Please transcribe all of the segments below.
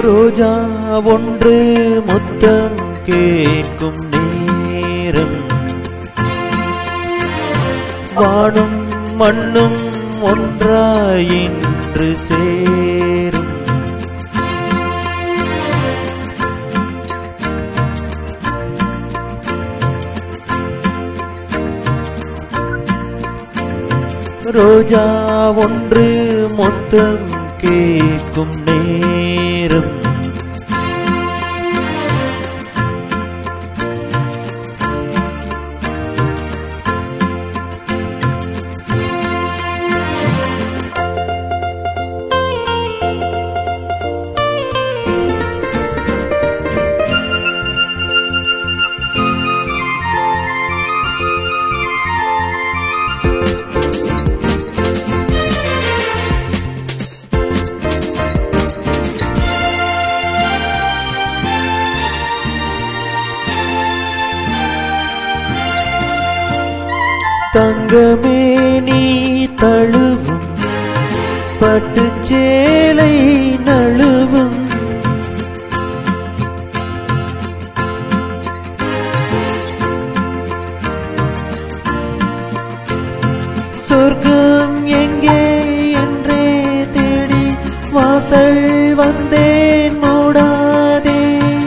ரோஜா ஒன்று முத்தம் கேட்கும் நேரம் வானும் மண்ணும் ஒன்றாய் இன்று சேரும் ரோஜா ஒன்று மொத்தம் கேட்கும் நேரம் தங்கமே நீ தழுவும் பட்டுச்சேலை நழுவும் சொர்க்கம் எங்கே என்றே தேடி வாசல் வந்தேன் மூடாதே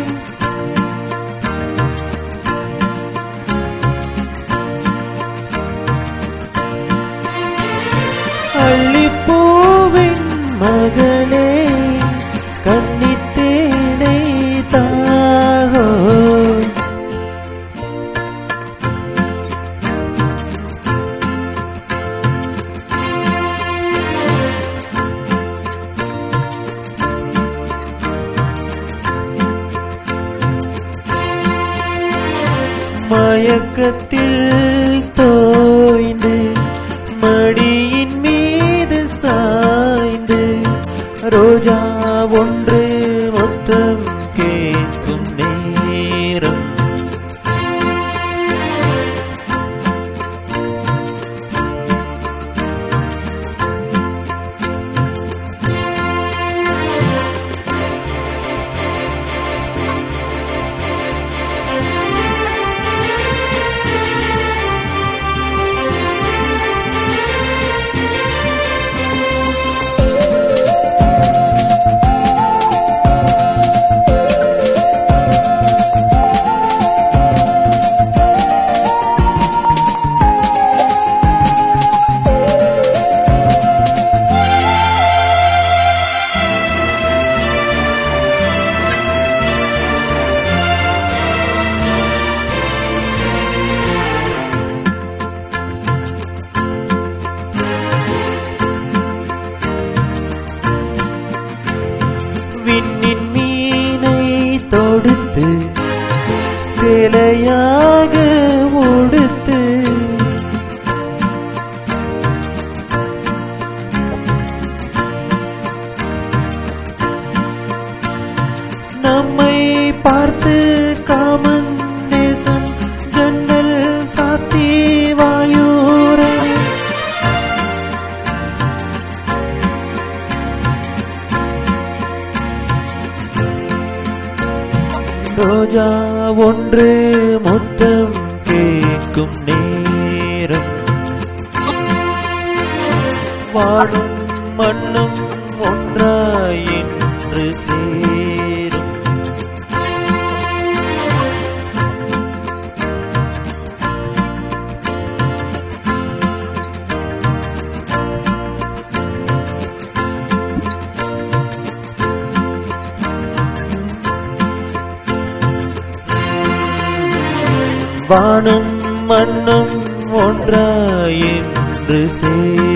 அள்ளிப்பூவின் மகளே கன்னித்தேனை தாகோ மயக்கத்தில் தோய்ந்து மடியின் மீது சாய்ந்து ரோஜா ஒன்று மொத்தம் கேட்கும் நேரம் விண்ணின் மீனை தொடுத்து சிலையாக உடுத்து நம்மை பார்த்து காமன் தேசம் ஜன்னல் சாத்தி வாயூரே ரோஜா ஒன்று மொத்தம் கேட்கும் நேரம் வாழும் மண்ணும் ஒன்றாய் என்று சேரும் வானும் மண்ணும் ஒன்றாய் என்று சேரும்